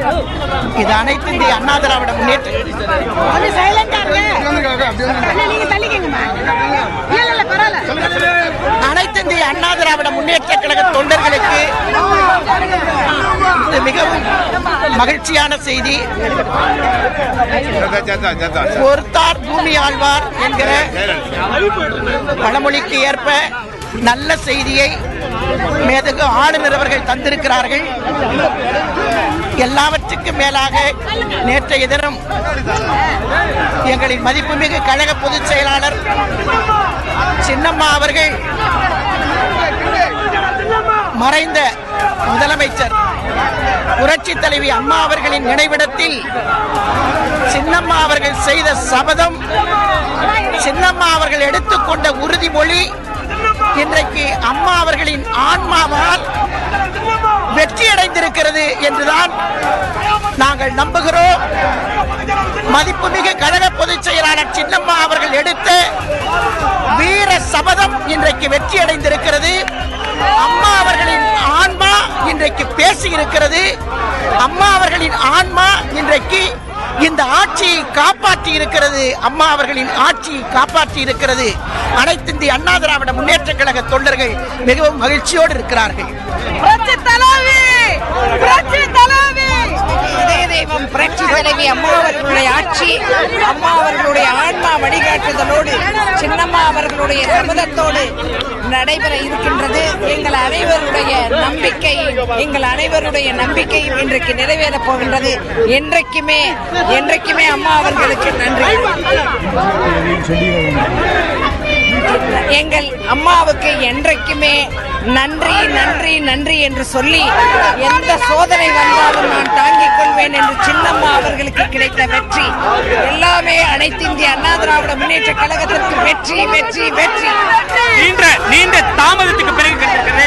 இது அனைத்து இந்திய அண்ணா திராவிட முன்னேற்ற கொஞ்சம் சைலண்டா இருங்க அண்ணா, நீங்க தள்ளிக்கங்கம்மா இல்ல இல்ல பரவாயில்ல அனைத்து இந்திய அண்ணா திராவிட முன்னேற்ற கழக தொண்டர்களுக்கு இது மிகவும் மகிழ்ச்சியான செய்தி பொறுத்தார் பூமி ஆழ்வார் என்கிற பழமொழிக்கு ஏற்ப நல்ல செய்தியை மேதகு ஆளுநர் அவர்கள் தந்திருக்கிறார்கள் எல்லாவற்றுக்கும் மேலாக நேற்றைய தினம் எங்களின் மதிப்புமிகு கழக பொதுச் செயலாளர் சின்னம்மா அவர்கள் மறைந்த முதலமைச்சர் புரட்சி தலைவி அம்மா அவர்களின் நினைவிடத்தில் சின்னம்மா அவர்கள் செய்த சபதம் சின்னம்மா அவர்கள் எடுத்துக்கொண்ட உறுதிமொழி இன்றைக்கு அம்மா அவர்களின் ஆன்மாவால் வெற்றியடைந்திருக்கிறது என்றுதான் நாங்கள் நம்புகிறோம் மதிப்புமிகு கழக பொதுச் செயலாளர் சின்னம்மா அவர்கள் எடுத்த வீர சபதம் இன்றைக்கு வெற்றியடைந்திருக்கிறது அம்மா அவர்களின் ஆன்மா இன்றைக்கு பேசி இருக்கிறது அம்மா அவர்களின் ஆன்மா இன்றைக்கு இந்த ஆட்சியை காப்பாற்றி இருக்கிறது அம்மா அவர்களின் ஆட்சியை காப்பாற்றி இருக்கிறது அனைத்து இந்திய அண்ணா திராவிட முன்னேற்ற கழக தொண்டர்கள் மிகவும் மகிழ்ச்சியோடு இருக்கிறார்கள் புரட்சி தலைவி புரட்சி தலைவி இதய தெய்வம் புரட்சி தலைவி அம்மா அவர்களுடைய ஆட்சி அம்மா அவர்களுடைய ஆன்மா வழிகாட்டுதலோடு சின்னம்மா அவர்களுடைய சபதத்தோடு நடைபெற இருக்கின்றது எங்கள் அனைவருடைய நம்பிக்கை எங்கள் அனைவருடைய நம்பிக்கையும் இன்றைக்கு நிறைவேறப் போகின்றது என்றைக்குமே என்றைக்குமே அம்மா அவர்களுக்கு நன்றி எங்கள் அம்மாவுக்கு என்றைக்குமே நன்றி நன்றி நன்றி என்று சொல்லி எந்த சோதனை வந்தாலும் நான் தாங்கிக் கொள்வேன் என்று சின்னம்மா அவர்களுக்கு கிடைத்த வெற்றி எல்லாமே அனைத்து இந்திய அண்ணா திராவிட முன்னேற்ற கழகத்திற்கு வெற்றி வெற்றி வெற்றி நீண்ட நீண்ட தாமதத்துக்கு பிறகு கிடைத்திருக்கிறது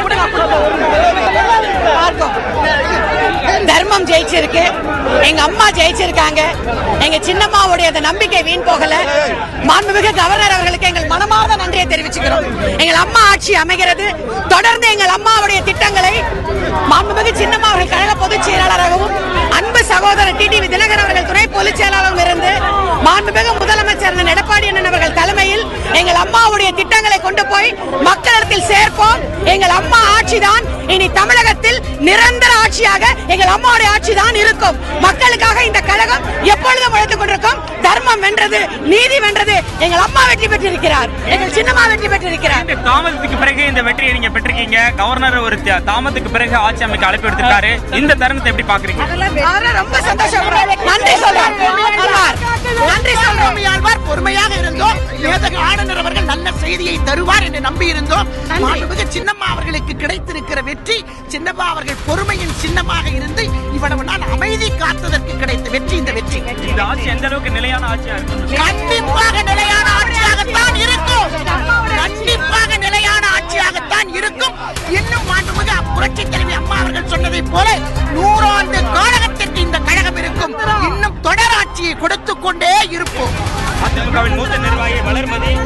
தர்மம் ஜெயிச்சிருக்கு எங்க அம்மா ஜெயிச்சிருக்காங்க எங்க சின்னம்மாவுடைய அந்த நம்பிக்கை வீண் போகல மாண்புமிகு கவர்னர் அவர்களுக்கு எங்கள் மனமார்ந்த நன்றியை தெரிவிச்சுக்கிறோம் எங்கள் அம்மா ஆட்சி அமைகிறது தொடர்ந்து எங்கள் அம்மாவுடைய திட்டங்களை மாண்புமிகு சின்னம்மா அவர்கள் கழக பொதுச் செயலாளராகவும் அன்பு சகோதரர் டிடிவி தினகரன் அவர்கள் துணை பொதுச் செயலாளரும் இருந்து மாண்புமிகு முதலமைச்சர் அண்ணன் எடப்பாடி அண்ணன் அவர்கள் தலைமையில் எங்கள் அம்மாவுடைய திட்டங்களை கொண்டு போய் மக்களிடத்தில் சேர்ப்போம் எங்கள் அம்மா ஆட்சிதான் இனி தமிழகத்தில் நிரந்தர ஆட்சியாக எங்கள் அம்மாவுடைய ஆட்சி தான் இருக்கும் மக்களுக்காக இந்த கழகம் எப்பொழுதும் உழைத்துக் கொண்டிருக்கும் தர்மம் வென்றது நீதி வென்றது எங்கள் அம்மா வெற்றி பெற்றிருக்கிறார் எங்கள் சின்னம்மா வெற்றி பெற்றிருக்கிறார் நீண்ட தாமதத்துக்கு பிறகு இந்த வெற்றியை நீங்க பெற்றிருக்கீங்க கவர்னர் ஒரு த- தாமதத்துக்கு பிறகு ஆட்சி அமைக்க அழைப்பு எடுத்திருக்காரு இந்த தருணத்தை எப்படி பாக்குறீங்க அவரை ரொம்ப சந்தோஷம் நன்றி சொல்றேன் ஆமார். நன்றி சொல்றோம் ஆழ்வார் பொறுமையாக இருந்தோம் மேதக ஆளுநர் அவர்கள் நல்ல செய்தியை தருவார் என்று நம்பி இருந்தோம் மாண்புமிகு சின்னம்மா அவர்களுக்கு கிடைத்திருக்கிற வெற்றி சின்னம்மா அவர்கள் பொறுமையின் சின்னமாக இருந்து இவ்வளவு நாள் அமைதி காத்ததற்கு கிடைத்த வெற்றி இந்த வெற்றி இந்த ஆட்சி எந்த அளவுக்கு நிலையான ஆட்சியா இருக்கும் கண்டிப்பாக நிலையான ஆட்சியாகத்தான் இருக்கும் கண்டிப்பாக நிலையான ஆட்சியாகத்தான் இருக்கும் இன்னும் மாண்புமிகு புரட்சி தலைவி அம்மா அவர்கள் சொன்னதைப் போல நூறாண்டு காலகத்திற்கு இந்த கழகம் இருக்கும் இன்னும் தொடர் ஆட்சியை கொடுத்துக் கொண்டே இருப்போம் அதிமுகவின் மூத்த நிர்வாகி வளர்மதி